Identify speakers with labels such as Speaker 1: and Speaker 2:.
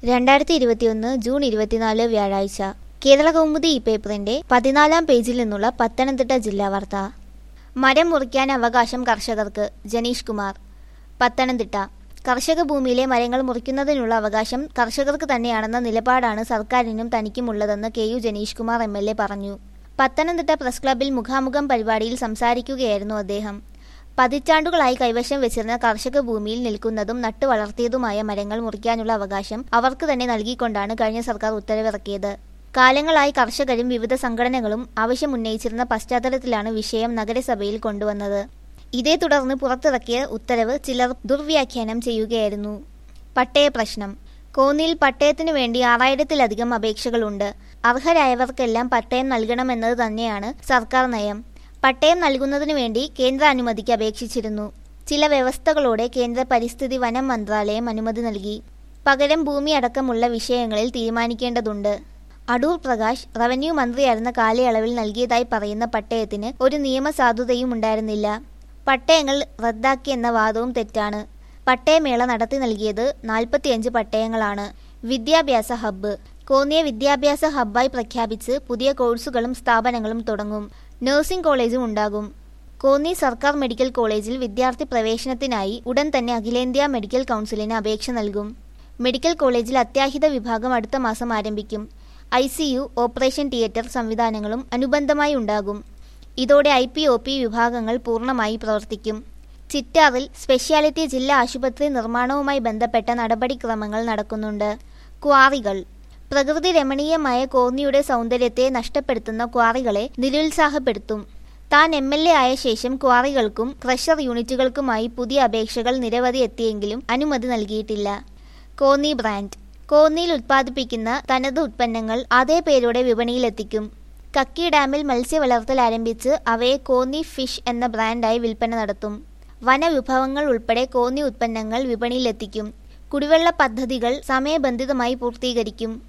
Speaker 1: രണ്ടായിരത്തി ഇരുപത്തിയൊന്ന് ജൂൺ ഇരുപത്തിനാല് വ്യാഴാഴ്ച കേരള കൗമുദി ഈ പേപ്പറിന്റെ പതിനാലാം പേജിൽ നിന്നുള്ള പത്തനംതിട്ട ജില്ലാ വാർത്ത മരം മുറിക്കാൻ അവകാശം കർഷകർക്ക് ജനീഷ് കുമാർ പത്തനംതിട്ട കർഷക ഭൂമിയിലെ മരങ്ങൾ മുറിക്കുന്നതിനുള്ള അവകാശം കർഷകർക്ക് തന്നെയാണെന്ന നിലപാടാണ് സർക്കാരിനും തനിക്കുമുള്ളതെന്ന് K U Janeesh Kumar M L A പറഞ്ഞു പത്തനംതിട്ട പ്രസ് ക്ലബിൽ മുഖാമുഖം പരിപാടിയിൽ സംസാരിക്കുകയായിരുന്നു അദ്ദേഹം പതിറ്റാണ്ടുകളായി കൈവശം വെച്ചിരുന്ന കർഷക ഭൂമിയിൽ നിൽക്കുന്നതും നട്ടു വളർത്തിയതുമായ മരങ്ങൾ മുറിക്കാനുള്ള അവകാശം അവർക്ക് തന്നെ നൽകിക്കൊണ്ടാണ് കഴിഞ്ഞ സർക്കാർ ഉത്തരവിറക്കിയത് കാലങ്ങളായി കർഷകരും വിവിധ സംഘടനകളും ആവശ്യമുന്നയിച്ചിരുന്ന പശ്ചാത്തലത്തിലാണ് വിഷയം നഗരസഭയിൽ കൊണ്ടുവന്നത് ഇതേ തുടർന്ന് പുറത്തിറക്കിയ ഉത്തരവ് ചിലർ ദുർവ്യാഖ്യാനം ചെയ്യുകയായിരുന്നു പട്ടയ പ്രശ്നം കോന്നിയിൽ പട്ടയത്തിനു വേണ്ടി ആറായിരത്തിലധികം അപേക്ഷകളുണ്ട് അർഹരായവർക്കെല്ലാം പട്ടയം നൽകണമെന്നത് തന്നെയാണ് സർക്കാർ നയം പട്ടയം നൽകുന്നതിനു വേണ്ടി കേന്ദ്ര അനുമതിക്ക് അപേക്ഷിച്ചിരുന്നു ചില വ്യവസ്ഥകളോടെ കേന്ദ്ര പരിസ്ഥിതി വനം മന്ത്രാലയം അനുമതി നൽകി പകരം ഭൂമി അടക്കമുള്ള വിഷയങ്ങളിൽ തീരുമാനിക്കേണ്ടതുണ്ട് അടൂർ പ്രകാശ് റവന്യൂ മന്ത്രിയായിരുന്ന കാലയളവിൽ നൽകിയതായി പറയുന്ന പട്ടയത്തിന് ഒരു നിയമസാധുതയും ഉണ്ടായിരുന്നില്ല പട്ടയങ്ങൾ റദ്ദാക്കിയെന്ന വാദവും തെറ്റാണ് പട്ടയമേള നടത്തി നൽകിയത് നാൽപ്പത്തിയഞ്ച് പട്ടയങ്ങളാണ് വിദ്യാഭ്യാസ ഹബ്ബ് കോന്നിയെ വിദ്യാഭ്യാസ ഹബ്ബായി പ്രഖ്യാപിച്ച് പുതിയ കോഴ്സുകളും സ്ഥാപനങ്ങളും തുടങ്ങും നഴ്സിംഗ് കോളേജും ഉണ്ടാകും കോന്നി സർക്കാർ മെഡിക്കൽ കോളേജിൽ വിദ്യാർത്ഥി പ്രവേശനത്തിനായി ഉടൻ തന്നെ അഖിലേന്ത്യാ മെഡിക്കൽ കൗൺസിലിന് അപേക്ഷ നൽകും മെഡിക്കൽ കോളേജിൽ അത്യാഹിത വിഭാഗം അടുത്ത മാസം ആരംഭിക്കും I C U operation theatre സംവിധാനങ്ങളും അനുബന്ധമായി ഉണ്ടാകും ഇതോടെ ഐ പി ഒ പി വിഭാഗങ്ങൾ പൂർണ്ണമായി പ്രവർത്തിക്കും ചിറ്റാറിൽ സ്പെഷ്യാലിറ്റി ജില്ലാ ആശുപത്രി നിർമ്മാണവുമായി ബന്ധപ്പെട്ട നടപടിക്രമങ്ങൾ നടക്കുന്നുണ്ട് ക്വാറികൾ പ്രകൃതി രമണീയമായ കോന്നിയുടെ സൗന്ദര്യത്തെ നഷ്ടപ്പെടുത്തുന്ന ക്വാറികളെ നിരുത്സാഹപ്പെടുത്തും താൻ എം എൽ എ ആയ ശേഷം ക്വാറികൾക്കും ക്രഷർ യൂണിറ്റുകൾക്കുമായി പുതിയ അപേക്ഷകൾ നിരവധി എത്തിയെങ്കിലും അനുമതി നൽകിയിട്ടില്ല കോന്നി ബ്രാൻഡ് കോന്നിയിൽ ഉത്പാദിപ്പിക്കുന്ന തനത് ഉൽപ്പന്നങ്ങൾ അതേ പേരോടെ വിപണിയിലെത്തിക്കും കക്കി ഡാമിൽ മത്സ്യ വളർത്തൽ ആരംഭിച്ച് അവയെ കോന്നി ഫിഷ് എന്ന ബ്രാൻഡായി വിൽപ്പന നടത്തും വനവിഭവങ്ങൾ ഉൾപ്പെടെ കോന്നി ഉൽപ്പന്നങ്ങൾ വിപണിയിലെത്തിക്കും കുടിവെള്ള പദ്ധതികൾ സമയബന്ധിതമായി പൂർത്തീകരിക്കും